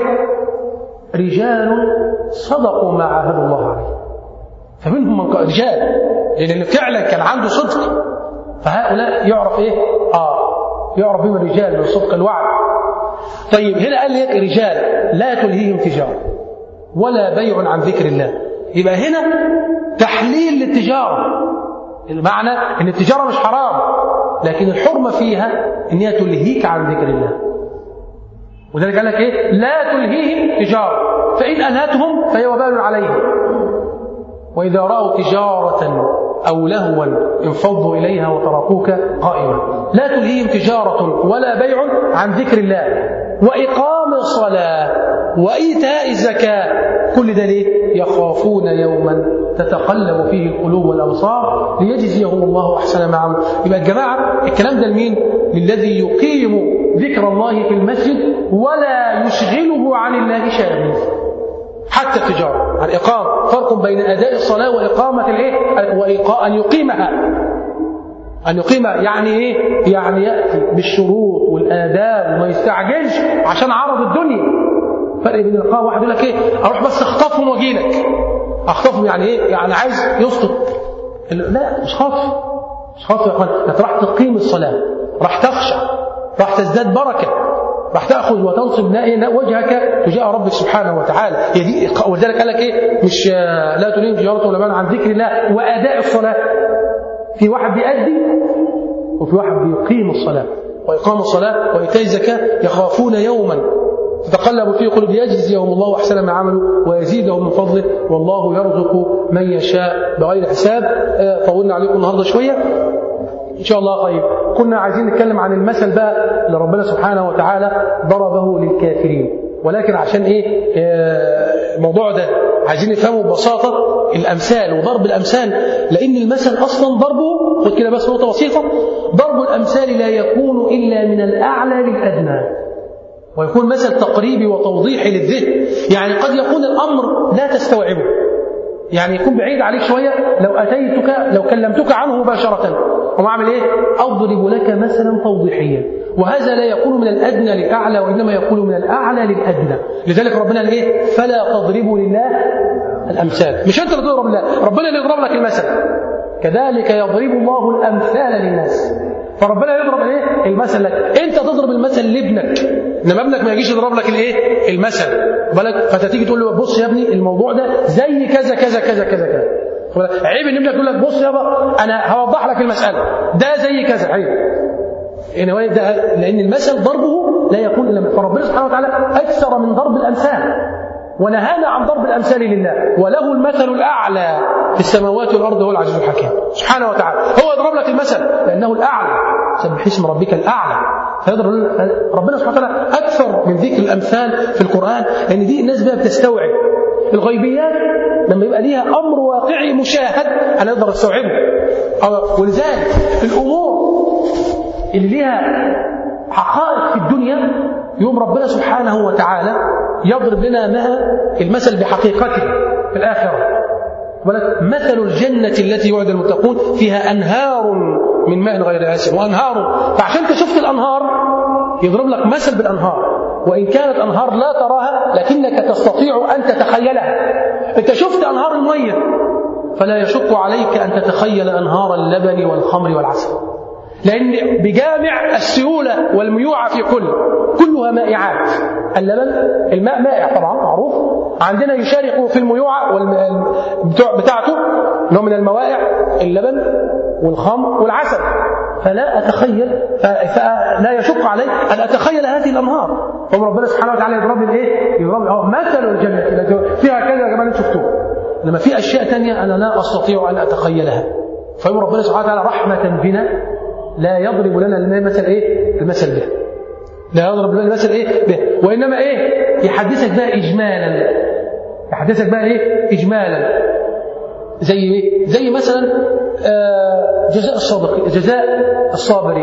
رجال صدقوا ما عاهدوا الله عليه فمنهم من رجال لان فعلا كان عنده صدق فهؤلاء يعرف ايه اه يعرف بهم الرجال من صدق الوعد طيب هنا قال لك رجال لا تلهيهم تجاره ولا بيع عن ذكر الله يبقى هنا تحليل للتجاره المعنى ان التجاره مش حرام لكن الحرمه فيها ان هي تلهيك عن ذكر الله وذلك قال لك ايه لا تلهيهم تجاره فان الهتهم فهي وبال عليهم واذا راوا تجاره أو لهوا انفضوا إليها وتركوك قائما لا تلهيهم تجارة ولا بيع عن ذكر الله وإقام الصلاة وإيتاء الزكاة كل ده ليه؟ يخافون يوما تتقلب فيه القلوب والأبصار ليجزيهم الله أحسن ما عملوا يبقى الجماعة الكلام ده لمين؟ للذي يقيم ذكر الله في المسجد ولا يشغله عن الله شيئا حتى التجارة الإقامة فرق بين أداء الصلاة وإقامة الإيه؟ وإقاء أن يقيمها أن يقيم يعني إيه؟ يعني يأتي بالشروط والآداب وما يستعجلش عشان عرض الدنيا فرق بين الإقامة واحد يقول لك إيه؟ أروح بس أخطفهم وأجي لك أخطفهم يعني إيه؟ يعني عايز يسقط لا مش خاطف مش خاطف يا إخوان أنت راح تقيم الصلاة راح تخشع راح تزداد بركة راح تاخذ وتنصب وجهك تجاه ربك سبحانه وتعالى هي دي ولذلك قال لك ايه مش لا تلين تجاره ولا عن ذكر الله واداء الصلاه في واحد بيأدي وفي واحد بيقيم الصلاه واقام الصلاه وايتاء الزكاه يخافون يوما تتقلب فيه قلوب يجزيهم الله احسن ما عملوا ويزيدهم من فضله والله يرزق من يشاء بغير حساب طولنا عليكم النهارده شويه إن شاء الله طيب كنا عايزين نتكلم عن المثل بقى اللي ربنا سبحانه وتعالى ضربه للكافرين ولكن عشان إيه الموضوع ده عايزين نفهمه ببساطة الأمثال وضرب الأمثال لأن المثل أصلا ضربه خد كده بس نقطة بسيطة ضرب الأمثال لا يكون إلا من الأعلى للأدنى ويكون مثل تقريبي وتوضيحي للذهن يعني قد يكون الأمر لا تستوعبه يعني يكون بعيد عليك شوية لو أتيتك لو كلمتك عنه مباشرة وما أعمل إيه؟ أضرب لك مثلا توضيحيا وهذا لا يكون من الأدنى للأعلى وإنما يكون من الأعلى للأدنى لذلك ربنا قال إيه؟ فلا تضربوا لله الأمثال مش أنت اللي تضرب الله ربنا اللي يضرب لك المثل كذلك يضرب الله الأمثال للناس فربنا يضرب ايه المثل لك انت تضرب المثل لابنك انما ابنك ما يجيش يضرب لك الايه المثل بالك فتيجي تقول له بص يا ابني الموضوع ده زي كذا كذا كذا كذا كذا عيب ان ابنك يقول لك بص يابا انا هوضح لك المساله ده زي كذا عيب يعني ده لان المثل ضربه لا يكون الا فربنا سبحانه وتعالى اكثر من ضرب الامثال ونهانا عن ضرب الامثال لله وله المثل الاعلى في السماوات والارض هو العزيز الحكيم سبحانه وتعالى هو يضرب لك المثل لانه الاعلى سبح اسم ربك الاعلى فيضرب ربنا سبحانه وتعالى اكثر من ذكر الامثال في القران لان دي الناس بقى بتستوعب الغيبيات لما يبقى ليها امر واقعي مشاهد انا اقدر استوعبه ولذلك الامور اللي ليها حقائق في الدنيا يوم ربنا سبحانه وتعالى يضرب لنا معها المثل بحقيقته في الآخرة مثل الجنة التي يوعد المتقون فيها أنهار من ماء غير آسن وأنهار فعشان أنت شفت الأنهار يضرب لك مثل بالأنهار وإن كانت أنهار لا تراها لكنك تستطيع أن تتخيلها أنت شفت أنهار المية فلا يشق عليك أن تتخيل أنهار اللبن والخمر والعسل لأن بجامع السيولة والميوعة في كل كلها مائعات اللبن الماء مائع طبعا معروف عندنا يشارك في الميوعة بتاعته نوع من الموائع اللبن والخمر والعسل فلا أتخيل فلا يشق علي أن أتخيل هذه الأنهار هم ربنا سبحانه وتعالى يضرب لي إيه؟ يضرب لي مثل الجنة التي فيها كذا يا جماعة شفتوه لما في أشياء ثانية أنا لا أستطيع أن أتخيلها فيقول ربنا سبحانه وتعالى رحمة بنا لا يضرب لنا المثل ايه المثل به لا يضرب لنا المثل ايه به وانما ايه يحدثك بقى اجمالا يحدثك بقى ايه اجمالا زي ايه زي مثلا آه جزاء الصادقين جزاء الصابرين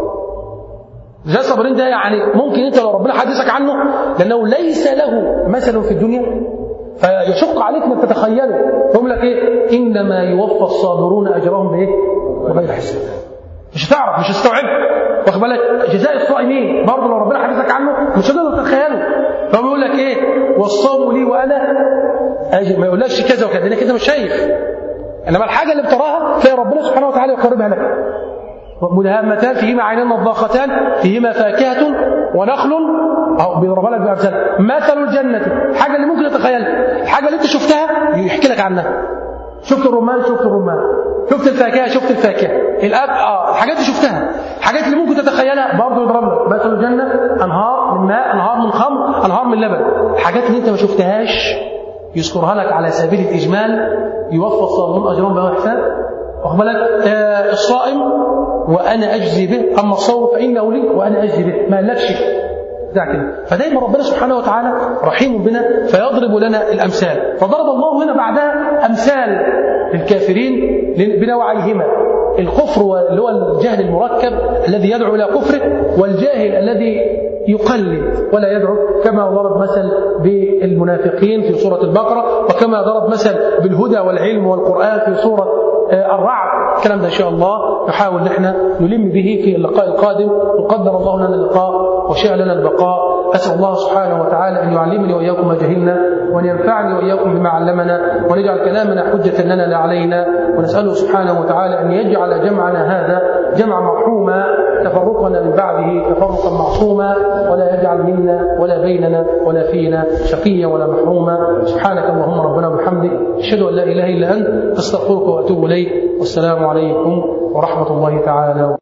جزاء الصابرين ده يعني ممكن انت لو ربنا حدثك عنه لانه ليس له مثل في الدنيا فيشق عليك ما تتخيله يقول لك ايه انما يوفى الصابرون اجرهم بايه بغير حساب مش هتعرف مش هتستوعب واخد بالك جزاء الصائمين برضه لو ربنا حدثك عنه مش هتقدر تتخيله فهو بيقول لك ايه والصوم لي وانا اجي ما يقولكش كذا وكذا لانك انت مش شايف انما الحاجه اللي بتراها تلاقي ربنا سبحانه وتعالى يقربها لك مدهامتان فيهما عينان نضاختان فيهما فاكهه ونخل أو بيضربها لك بأمثال مثل الجنة الحاجة اللي ممكن تتخيلها الحاجة اللي أنت شفتها يحكي لك عنها شفت الرمان شفت الرمان شفت الفاكهه شفت الفاكهه الاب اه الحاجات اللي شفتها الحاجات اللي ممكن تتخيلها برضه يضرب لك مثل الجنه انهار من ماء انهار من خمر انهار من لبن الحاجات اللي انت ما شفتهاش يذكرها لك على سبيل الاجمال يوفى الصابرون اجرهم بغير حساب واخد بالك آه الصائم وانا اجزي به اما الصوم فانه لي وانا اجزي به ما قالكش بتاع كده فدايما ربنا سبحانه وتعالى رحيم بنا فيضرب لنا الامثال فضرب الله هنا بعدها امثال للكافرين بنوعيهما الكفر اللي هو الجهل المركب الذي يدعو الى كفره والجاهل الذي يقلد ولا يدعو كما ضرب مثل بالمنافقين في سورة البقرة وكما ضرب مثل بالهدى والعلم والقرآن في سورة الرعد الكلام ده إن شاء الله نحاول نحن نلم به في اللقاء القادم وقدر الله لنا اللقاء وشاء لنا البقاء أسأل الله سبحانه وتعالى أن يعلمني وإياكم ما جهلنا وأن ينفعني وإياكم بما علمنا وأن يجعل كلامنا حجة لنا لا علينا ونسأله سبحانه وتعالى أن يجعل جمعنا هذا جمع مرحوما تفرقنا من بعده تفرقا معصوما ولا يجعل منا ولا بيننا ولا فينا شقيا ولا محروما سبحانك اللهم ربنا وبحمدك أشهد أن لا إله إلا أنت أستغفرك وأتوب إليك والسلام عليكم ورحمة الله تعالى